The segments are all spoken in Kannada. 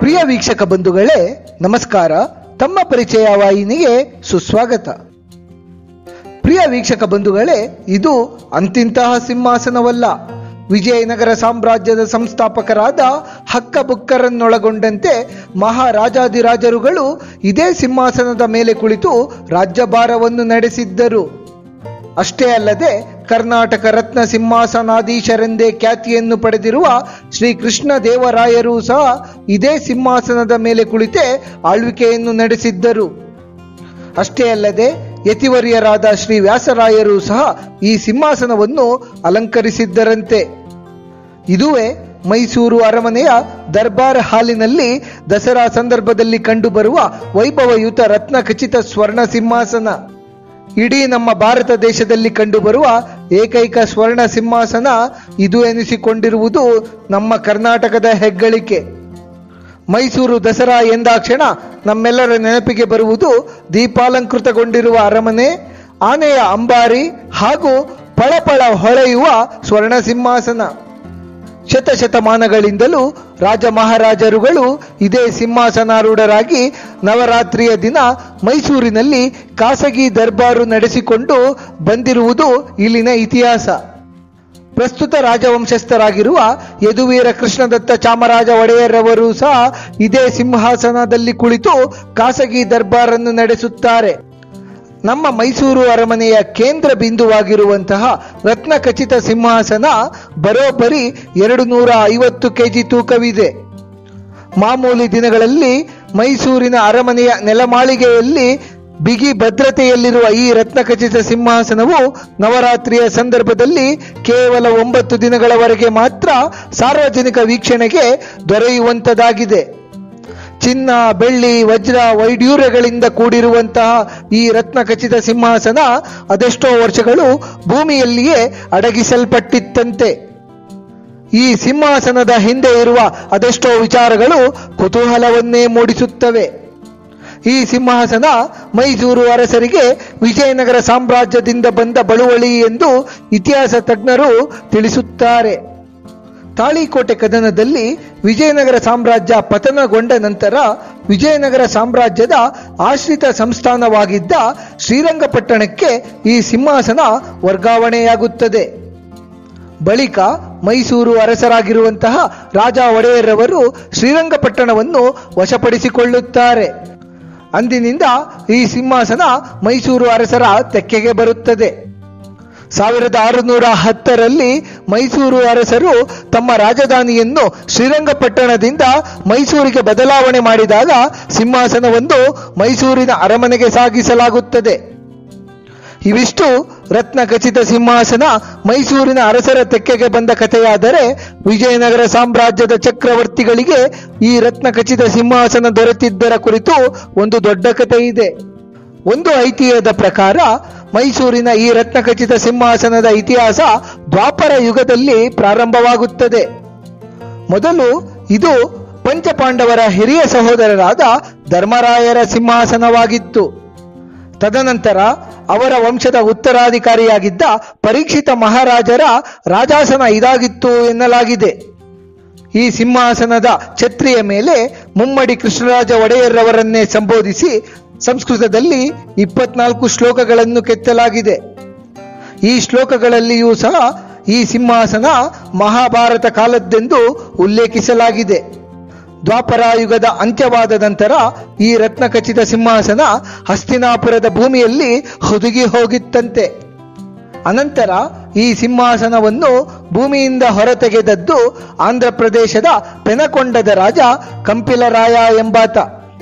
ಪ್ರಿಯ ವೀಕ್ಷಕ ಬಂಧುಗಳೇ ನಮಸ್ಕಾರ ತಮ್ಮ ಪರಿಚಯ ವಾಹಿನಿಗೆ ಸುಸ್ವಾಗತ ಪ್ರಿಯ ವೀಕ್ಷಕ ಬಂಧುಗಳೇ ಇದು ಅಂತಿಂತಹ ಸಿಂಹಾಸನವಲ್ಲ ವಿಜಯನಗರ ಸಾಮ್ರಾಜ್ಯದ ಸಂಸ್ಥಾಪಕರಾದ ಹಕ್ಕಬುಕ್ಕರನ್ನೊಳಗೊಂಡಂತೆ ಮಹಾರಾಜಾದಿರಾಜರುಗಳು ಇದೇ ಸಿಂಹಾಸನದ ಮೇಲೆ ಕುಳಿತು ರಾಜ್ಯಭಾರವನ್ನು ನಡೆಸಿದ್ದರು ಅಷ್ಟೇ ಅಲ್ಲದೆ ಕರ್ನಾಟಕ ರತ್ನ ಸಿಂಹಾಸನಾಧೀಶರೆಂದೇ ಖ್ಯಾತಿಯನ್ನು ಪಡೆದಿರುವ ಶ್ರೀ ಕೃಷ್ಣ ದೇವರಾಯರು ಸಹ ಇದೇ ಸಿಂಹಾಸನದ ಮೇಲೆ ಕುಳಿತೇ ಆಳ್ವಿಕೆಯನ್ನು ನಡೆಸಿದ್ದರು ಅಷ್ಟೇ ಅಲ್ಲದೆ ಯತಿವರ್ಯರಾದ ಶ್ರೀ ವ್ಯಾಸರಾಯರು ಸಹ ಈ ಸಿಂಹಾಸನವನ್ನು ಅಲಂಕರಿಸಿದ್ದರಂತೆ ಇದುವೇ ಮೈಸೂರು ಅರಮನೆಯ ದರ್ಬಾರ್ ಹಾಲಿನಲ್ಲಿ ದಸರಾ ಸಂದರ್ಭದಲ್ಲಿ ಕಂಡುಬರುವ ವೈಭವಯುತ ರತ್ನ ಖಚಿತ ಸ್ವರ್ಣ ಸಿಂಹಾಸನ ಇಡೀ ನಮ್ಮ ಭಾರತ ದೇಶದಲ್ಲಿ ಕಂಡುಬರುವ ಏಕೈಕ ಸ್ವರ್ಣ ಸಿಂಹಾಸನ ಇದು ಎನಿಸಿಕೊಂಡಿರುವುದು ನಮ್ಮ ಕರ್ನಾಟಕದ ಹೆಗ್ಗಳಿಕೆ ಮೈಸೂರು ದಸರಾ ಎಂದಾಕ್ಷಣ ನಮ್ಮೆಲ್ಲರ ನೆನಪಿಗೆ ಬರುವುದು ದೀಪಾಲಂಕೃತಗೊಂಡಿರುವ ಅರಮನೆ ಆನೆಯ ಅಂಬಾರಿ ಹಾಗೂ ಪಳಪಳ ಹೊಳೆಯುವ ಸ್ವರ್ಣ ಸಿಂಹಾಸನ ಶತಶತಮಾನಗಳಿಂದಲೂ ರಾಜ ಮಹಾರಾಜರುಗಳು ಇದೇ ಸಿಂಹಾಸನಾರೂಢರಾಗಿ ನವರಾತ್ರಿಯ ದಿನ ಮೈಸೂರಿನಲ್ಲಿ ಖಾಸಗಿ ದರ್ಬಾರು ನಡೆಸಿಕೊಂಡು ಬಂದಿರುವುದು ಇಲ್ಲಿನ ಇತಿಹಾಸ ಪ್ರಸ್ತುತ ರಾಜವಂಶಸ್ಥರಾಗಿರುವ ಯದುವೀರ ಕೃಷ್ಣದತ್ತ ಚಾಮರಾಜ ಒಡೆಯರವರು ಸಹ ಇದೇ ಸಿಂಹಾಸನದಲ್ಲಿ ಕುಳಿತು ಖಾಸಗಿ ದರ್ಬಾರನ್ನು ನಡೆಸುತ್ತಾರೆ ನಮ್ಮ ಮೈಸೂರು ಅರಮನೆಯ ಕೇಂದ್ರ ಬಿಂದುವಾಗಿರುವಂತಹ ರತ್ನ ಖಚಿತ ಸಿಂಹಾಸನ ಬರೋಬ್ಬರಿ ಎರಡು ನೂರ ಐವತ್ತು ಕೆಜಿ ತೂಕವಿದೆ ಮಾಮೂಲಿ ದಿನಗಳಲ್ಲಿ ಮೈಸೂರಿನ ಅರಮನೆಯ ನೆಲಮಾಳಿಗೆಯಲ್ಲಿ ಬಿಗಿ ಭದ್ರತೆಯಲ್ಲಿರುವ ಈ ರತ್ನಖಚಿತ ಸಿಂಹಾಸನವು ನವರಾತ್ರಿಯ ಸಂದರ್ಭದಲ್ಲಿ ಕೇವಲ ಒಂಬತ್ತು ದಿನಗಳವರೆಗೆ ಮಾತ್ರ ಸಾರ್ವಜನಿಕ ವೀಕ್ಷಣೆಗೆ ದೊರೆಯುವಂತದಾಗಿದೆ ಚಿನ್ನ ಬೆಳ್ಳಿ ವಜ್ರ ವೈಡ್ಯೂರ್ಯಗಳಿಂದ ಕೂಡಿರುವಂತಹ ಈ ರತ್ನಖಚಿತ ಸಿಂಹಾಸನ ಅದೆಷ್ಟೋ ವರ್ಷಗಳು ಭೂಮಿಯಲ್ಲಿಯೇ ಅಡಗಿಸಲ್ಪಟ್ಟಿತ್ತಂತೆ ಈ ಸಿಂಹಾಸನದ ಹಿಂದೆ ಇರುವ ಅದೆಷ್ಟೋ ವಿಚಾರಗಳು ಕುತೂಹಲವನ್ನೇ ಮೂಡಿಸುತ್ತವೆ ಈ ಸಿಂಹಾಸನ ಮೈಸೂರು ಅರಸರಿಗೆ ವಿಜಯನಗರ ಸಾಮ್ರಾಜ್ಯದಿಂದ ಬಂದ ಬಳುವಳಿ ಎಂದು ಇತಿಹಾಸ ತಜ್ಞರು ತಿಳಿಸುತ್ತಾರೆ ತಾಳಿಕೋಟೆ ಕದನದಲ್ಲಿ ವಿಜಯನಗರ ಸಾಮ್ರಾಜ್ಯ ಪತನಗೊಂಡ ನಂತರ ವಿಜಯನಗರ ಸಾಮ್ರಾಜ್ಯದ ಆಶ್ರಿತ ಸಂಸ್ಥಾನವಾಗಿದ್ದ ಶ್ರೀರಂಗಪಟ್ಟಣಕ್ಕೆ ಈ ಸಿಂಹಾಸನ ವರ್ಗಾವಣೆಯಾಗುತ್ತದೆ ಬಳಿಕ ಮೈಸೂರು ಅರಸರಾಗಿರುವಂತಹ ರಾಜ ಒಡೆಯರವರು ಶ್ರೀರಂಗಪಟ್ಟಣವನ್ನು ವಶಪಡಿಸಿಕೊಳ್ಳುತ್ತಾರೆ ಅಂದಿನಿಂದ ಈ ಸಿಂಹಾಸನ ಮೈಸೂರು ಅರಸರ ತೆಕ್ಕೆಗೆ ಬರುತ್ತದೆ ಸಾವಿರದ ಆರುನೂರ ಹತ್ತರಲ್ಲಿ ಮೈಸೂರು ಅರಸರು ತಮ್ಮ ರಾಜಧಾನಿಯನ್ನು ಶ್ರೀರಂಗಪಟ್ಟಣದಿಂದ ಮೈಸೂರಿಗೆ ಬದಲಾವಣೆ ಮಾಡಿದಾಗ ಸಿಂಹಾಸನವೊಂದು ಮೈಸೂರಿನ ಅರಮನೆಗೆ ಸಾಗಿಸಲಾಗುತ್ತದೆ ಇವಿಷ್ಟು ರತ್ನ ಖಚಿತ ಸಿಂಹಾಸನ ಮೈಸೂರಿನ ಅರಸರ ತೆಕ್ಕೆಗೆ ಬಂದ ಕಥೆಯಾದರೆ ವಿಜಯನಗರ ಸಾಮ್ರಾಜ್ಯದ ಚಕ್ರವರ್ತಿಗಳಿಗೆ ಈ ರತ್ನ ಖಚಿತ ಸಿಂಹಾಸನ ದೊರೆತಿದ್ದರ ಕುರಿತು ಒಂದು ದೊಡ್ಡ ಕಥೆ ಇದೆ ಒಂದು ಐತಿಹ್ಯದ ಪ್ರಕಾರ ಮೈಸೂರಿನ ಈ ರತ್ನಖಚಿತ ಸಿಂಹಾಸನದ ಇತಿಹಾಸ ದ್ವಾಪರ ಯುಗದಲ್ಲಿ ಪ್ರಾರಂಭವಾಗುತ್ತದೆ ಮೊದಲು ಇದು ಪಂಚಪಾಂಡವರ ಹಿರಿಯ ಸಹೋದರರಾದ ಧರ್ಮರಾಯರ ಸಿಂಹಾಸನವಾಗಿತ್ತು ತದನಂತರ ಅವರ ವಂಶದ ಉತ್ತರಾಧಿಕಾರಿಯಾಗಿದ್ದ ಪರೀಕ್ಷಿತ ಮಹಾರಾಜರ ರಾಜಾಸನ ಇದಾಗಿತ್ತು ಎನ್ನಲಾಗಿದೆ ಈ ಸಿಂಹಾಸನದ ಛತ್ರಿಯ ಮೇಲೆ ಮುಮ್ಮಡಿ ಕೃಷ್ಣರಾಜ ಒಡೆಯರ್ರವರನ್ನೇ ಸಂಬೋಧಿಸಿ ಸಂಸ್ಕೃತದಲ್ಲಿ ಇಪ್ಪತ್ನಾಲ್ಕು ಶ್ಲೋಕಗಳನ್ನು ಕೆತ್ತಲಾಗಿದೆ ಈ ಶ್ಲೋಕಗಳಲ್ಲಿಯೂ ಸಹ ಈ ಸಿಂಹಾಸನ ಮಹಾಭಾರತ ಕಾಲದ್ದೆಂದು ಉಲ್ಲೇಖಿಸಲಾಗಿದೆ ದ್ವಾಪರಾಯುಗದ ಅಂತ್ಯವಾದ ನಂತರ ಈ ರತ್ನಖಚಿತ ಸಿಂಹಾಸನ ಹಸ್ತಿನಾಪುರದ ಭೂಮಿಯಲ್ಲಿ ಹುದುಗಿ ಹೋಗಿತ್ತಂತೆ ಅನಂತರ ಈ ಸಿಂಹಾಸನವನ್ನು ಭೂಮಿಯಿಂದ ಹೊರತೆಗೆದದ್ದು ಆಂಧ್ರ ಪ್ರದೇಶದ ಪೆನಕೊಂಡದ ರಾಜ ಕಂಪಿಲರಾಯ ಎಂಬಾತ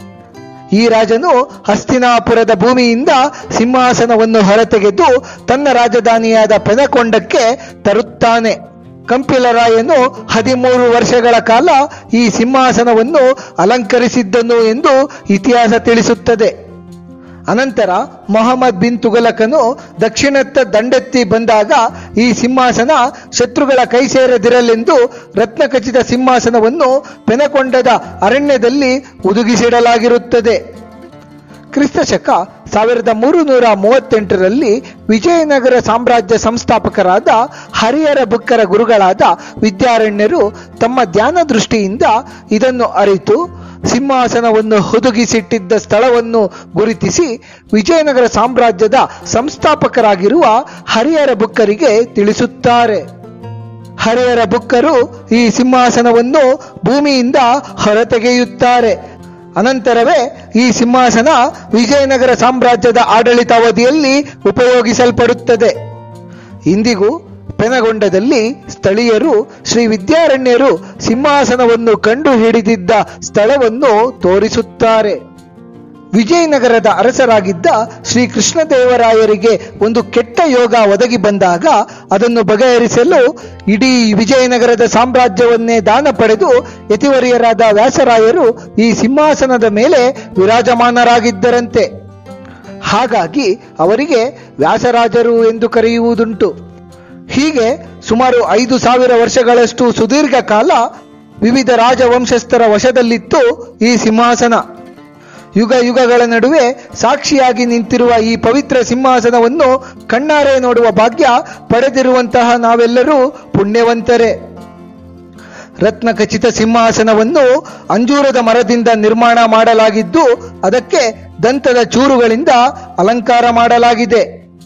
ಈ ರಾಜನು ಹಸ್ತಿನಾಪುರದ ಭೂಮಿಯಿಂದ ಸಿಂಹಾಸನವನ್ನು ಹೊರತೆಗೆದು ತನ್ನ ರಾಜಧಾನಿಯಾದ ಪೆನಕೊಂಡಕ್ಕೆ ತರುತ್ತಾನೆ ಕಂಪಿಲರಾಯನು ಹದಿಮೂರು ವರ್ಷಗಳ ಕಾಲ ಈ ಸಿಂಹಾಸನವನ್ನು ಅಲಂಕರಿಸಿದ್ದನು ಎಂದು ಇತಿಹಾಸ ತಿಳಿಸುತ್ತದೆ ಅನಂತರ ಮೊಹಮ್ಮದ್ ಬಿನ್ ತುಗಲಕನು ದಕ್ಷಿಣತ್ತ ದಂಡೆತ್ತಿ ಬಂದಾಗ ಈ ಸಿಂಹಾಸನ ಶತ್ರುಗಳ ಕೈ ಸೇರದಿರಲೆಂದು ರತ್ನಖಚಿತ ಸಿಂಹಾಸನವನ್ನು ಪೆನಕೊಂಡದ ಅರಣ್ಯದಲ್ಲಿ ಹುದುಗಿಸಿಡಲಾಗಿರುತ್ತದೆ ಕ್ರಿಸ್ತ ಶಕ ಸಾವಿರದ ಮೂರು ನೂರ ಮೂವತ್ತೆಂಟರಲ್ಲಿ ವಿಜಯನಗರ ಸಾಮ್ರಾಜ್ಯ ಸಂಸ್ಥಾಪಕರಾದ ಹರಿಹರ ಬುಕ್ಕರ ಗುರುಗಳಾದ ವಿದ್ಯಾರಣ್ಯರು ತಮ್ಮ ಧ್ಯಾನ ದೃಷ್ಟಿಯಿಂದ ಇದನ್ನು ಅರಿತು ಸಿಂಹಾಸನವನ್ನು ಹುದುಗಿಸಿಟ್ಟಿದ್ದ ಸ್ಥಳವನ್ನು ಗುರುತಿಸಿ ವಿಜಯನಗರ ಸಾಮ್ರಾಜ್ಯದ ಸಂಸ್ಥಾಪಕರಾಗಿರುವ ಹರಿಹರ ಬುಕ್ಕರಿಗೆ ತಿಳಿಸುತ್ತಾರೆ ಹರಿಹರ ಬುಕ್ಕರು ಈ ಸಿಂಹಾಸನವನ್ನು ಭೂಮಿಯಿಂದ ಹೊರತೆಗೆಯುತ್ತಾರೆ ಅನಂತರವೇ ಈ ಸಿಂಹಾಸನ ವಿಜಯನಗರ ಸಾಮ್ರಾಜ್ಯದ ಆಡಳಿತಾವಧಿಯಲ್ಲಿ ಉಪಯೋಗಿಸಲ್ಪಡುತ್ತದೆ ಇಂದಿಗೂ ಪೆನಗೊಂಡದಲ್ಲಿ ಸ್ಥಳೀಯರು ಶ್ರೀ ವಿದ್ಯಾರಣ್ಯರು ಸಿಂಹಾಸನವನ್ನು ಕಂಡು ಹಿಡಿದಿದ್ದ ಸ್ಥಳವನ್ನು ತೋರಿಸುತ್ತಾರೆ ವಿಜಯನಗರದ ಅರಸರಾಗಿದ್ದ ಶ್ರೀ ಕೃಷ್ಣದೇವರಾಯರಿಗೆ ಒಂದು ಕೆಟ್ಟ ಯೋಗ ಒದಗಿ ಬಂದಾಗ ಅದನ್ನು ಬಗೆಹರಿಸಲು ಇಡೀ ವಿಜಯನಗರದ ಸಾಮ್ರಾಜ್ಯವನ್ನೇ ದಾನ ಪಡೆದು ಯತಿವರಿಯರಾದ ವ್ಯಾಸರಾಯರು ಈ ಸಿಂಹಾಸನದ ಮೇಲೆ ವಿರಾಜಮಾನರಾಗಿದ್ದರಂತೆ ಹಾಗಾಗಿ ಅವರಿಗೆ ವ್ಯಾಸರಾಜರು ಎಂದು ಕರೆಯುವುದುಂಟು ಹೀಗೆ ಸುಮಾರು ಐದು ಸಾವಿರ ವರ್ಷಗಳಷ್ಟು ಸುದೀರ್ಘ ಕಾಲ ವಿವಿಧ ರಾಜವಂಶಸ್ಥರ ವಶದಲ್ಲಿತ್ತು ಈ ಸಿಂಹಾಸನ ಯುಗ ಯುಗಗಳ ನಡುವೆ ಸಾಕ್ಷಿಯಾಗಿ ನಿಂತಿರುವ ಈ ಪವಿತ್ರ ಸಿಂಹಾಸನವನ್ನು ಕಣ್ಣಾರೆ ನೋಡುವ ಭಾಗ್ಯ ಪಡೆದಿರುವಂತಹ ನಾವೆಲ್ಲರೂ ಪುಣ್ಯವಂತರೇ ರತ್ನ ಖಚಿತ ಸಿಂಹಾಸನವನ್ನು ಅಂಜೂರದ ಮರದಿಂದ ನಿರ್ಮಾಣ ಮಾಡಲಾಗಿದ್ದು ಅದಕ್ಕೆ ದಂತದ ಚೂರುಗಳಿಂದ ಅಲಂಕಾರ ಮಾಡಲಾಗಿದೆ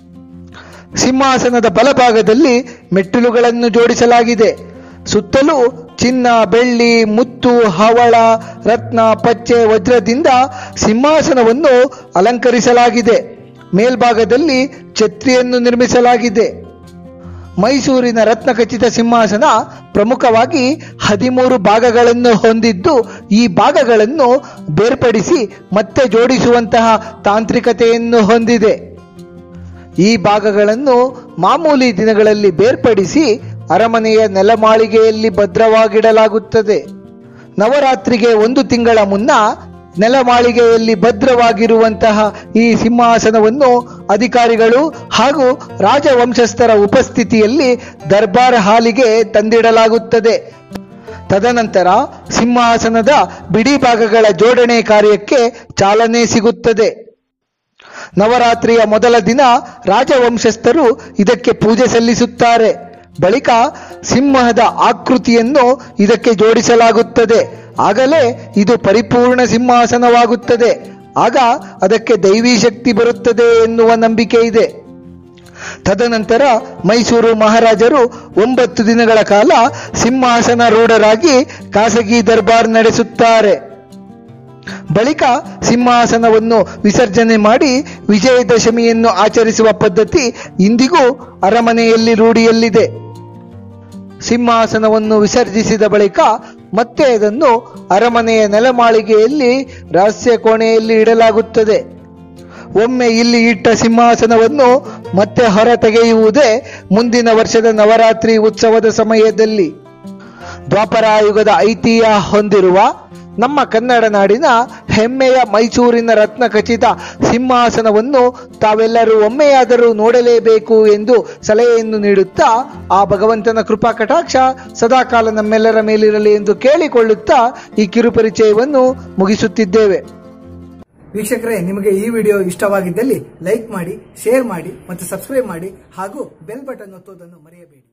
ಸಿಂಹಾಸನದ ಬಲಭಾಗದಲ್ಲಿ ಮೆಟ್ಟಿಲುಗಳನ್ನು ಜೋಡಿಸಲಾಗಿದೆ ಸುತ್ತಲೂ ಚಿನ್ನ ಬೆಳ್ಳಿ ಮುತ್ತು ಹವಳ ರತ್ನ ಪಚ್ಚೆ ವಜ್ರದಿಂದ ಸಿಂಹಾಸನವನ್ನು ಅಲಂಕರಿಸಲಾಗಿದೆ ಮೇಲ್ಭಾಗದಲ್ಲಿ ಛತ್ರಿಯನ್ನು ನಿರ್ಮಿಸಲಾಗಿದೆ ಮೈಸೂರಿನ ರತ್ನಖಚಿತ ಸಿಂಹಾಸನ ಪ್ರಮುಖವಾಗಿ ಹದಿಮೂರು ಭಾಗಗಳನ್ನು ಹೊಂದಿದ್ದು ಈ ಭಾಗಗಳನ್ನು ಬೇರ್ಪಡಿಸಿ ಮತ್ತೆ ಜೋಡಿಸುವಂತಹ ತಾಂತ್ರಿಕತೆಯನ್ನು ಹೊಂದಿದೆ ಈ ಭಾಗಗಳನ್ನು ಮಾಮೂಲಿ ದಿನಗಳಲ್ಲಿ ಬೇರ್ಪಡಿಸಿ ಅರಮನೆಯ ನೆಲಮಾಳಿಗೆಯಲ್ಲಿ ಭದ್ರವಾಗಿಡಲಾಗುತ್ತದೆ ನವರಾತ್ರಿಗೆ ಒಂದು ತಿಂಗಳ ಮುನ್ನ ನೆಲಮಾಳಿಗೆಯಲ್ಲಿ ಭದ್ರವಾಗಿರುವಂತಹ ಈ ಸಿಂಹಾಸನವನ್ನು ಅಧಿಕಾರಿಗಳು ಹಾಗೂ ರಾಜವಂಶಸ್ಥರ ಉಪಸ್ಥಿತಿಯಲ್ಲಿ ದರ್ಬಾರ್ ಹಾಲಿಗೆ ತಂದಿಡಲಾಗುತ್ತದೆ ತದನಂತರ ಸಿಂಹಾಸನದ ಬಿಡಿ ಭಾಗಗಳ ಜೋಡಣೆ ಕಾರ್ಯಕ್ಕೆ ಚಾಲನೆ ಸಿಗುತ್ತದೆ ನವರಾತ್ರಿಯ ಮೊದಲ ದಿನ ರಾಜವಂಶಸ್ಥರು ಇದಕ್ಕೆ ಪೂಜೆ ಸಲ್ಲಿಸುತ್ತಾರೆ ಬಳಿಕ ಸಿಂಹದ ಆಕೃತಿಯನ್ನು ಇದಕ್ಕೆ ಜೋಡಿಸಲಾಗುತ್ತದೆ ಆಗಲೇ ಇದು ಪರಿಪೂರ್ಣ ಸಿಂಹಾಸನವಾಗುತ್ತದೆ ಆಗ ಅದಕ್ಕೆ ದೈವಿ ಶಕ್ತಿ ಬರುತ್ತದೆ ಎನ್ನುವ ನಂಬಿಕೆ ಇದೆ ತದನಂತರ ಮೈಸೂರು ಮಹಾರಾಜರು ಒಂಬತ್ತು ದಿನಗಳ ಕಾಲ ಸಿಂಹಾಸನ ರೂಢರಾಗಿ ಖಾಸಗಿ ದರ್ಬಾರ್ ನಡೆಸುತ್ತಾರೆ ಬಳಿಕ ಸಿಂಹಾಸನವನ್ನು ವಿಸರ್ಜನೆ ಮಾಡಿ ವಿಜಯದಶಮಿಯನ್ನು ಆಚರಿಸುವ ಪದ್ಧತಿ ಇಂದಿಗೂ ಅರಮನೆಯಲ್ಲಿ ರೂಢಿಯಲ್ಲಿದೆ ಸಿಂಹಾಸನವನ್ನು ವಿಸರ್ಜಿಸಿದ ಬಳಿಕ ಮತ್ತೆ ಅದನ್ನು ಅರಮನೆಯ ನೆಲಮಾಳಿಗೆಯಲ್ಲಿ ರಹಸ್ಯ ಕೋಣೆಯಲ್ಲಿ ಇಡಲಾಗುತ್ತದೆ ಒಮ್ಮೆ ಇಲ್ಲಿ ಇಟ್ಟ ಸಿಂಹಾಸನವನ್ನು ಮತ್ತೆ ಹೊರ ತೆಗೆಯುವುದೇ ಮುಂದಿನ ವರ್ಷದ ನವರಾತ್ರಿ ಉತ್ಸವದ ಸಮಯದಲ್ಲಿ ದ್ವಾಪರಾಯುಗದ ಐತಿಹ್ಯ ಹೊಂದಿರುವ ನಮ್ಮ ಕನ್ನಡ ನಾಡಿನ ಹೆಮ್ಮೆಯ ಮೈಸೂರಿನ ರತ್ನ ಖಚಿತ ಸಿಂಹಾಸನವನ್ನು ತಾವೆಲ್ಲರೂ ಒಮ್ಮೆಯಾದರೂ ನೋಡಲೇಬೇಕು ಎಂದು ಸಲಹೆಯನ್ನು ನೀಡುತ್ತಾ ಆ ಭಗವಂತನ ಕೃಪಾ ಕಟಾಕ್ಷ ಸದಾಕಾಲ ನಮ್ಮೆಲ್ಲರ ಮೇಲಿರಲಿ ಎಂದು ಕೇಳಿಕೊಳ್ಳುತ್ತಾ ಈ ಕಿರುಪರಿಚಯವನ್ನು ಮುಗಿಸುತ್ತಿದ್ದೇವೆ ವೀಕ್ಷಕರೇ ನಿಮಗೆ ಈ ವಿಡಿಯೋ ಇಷ್ಟವಾಗಿದ್ದಲ್ಲಿ ಲೈಕ್ ಮಾಡಿ ಶೇರ್ ಮಾಡಿ ಮತ್ತು ಸಬ್ಸ್ಕ್ರೈಬ್ ಮಾಡಿ ಹಾಗೂ ಬೆಲ್ ಬಟನ್ ಒತ್ತುವುದನ್ನು ಮರೆಯಬೇಡಿ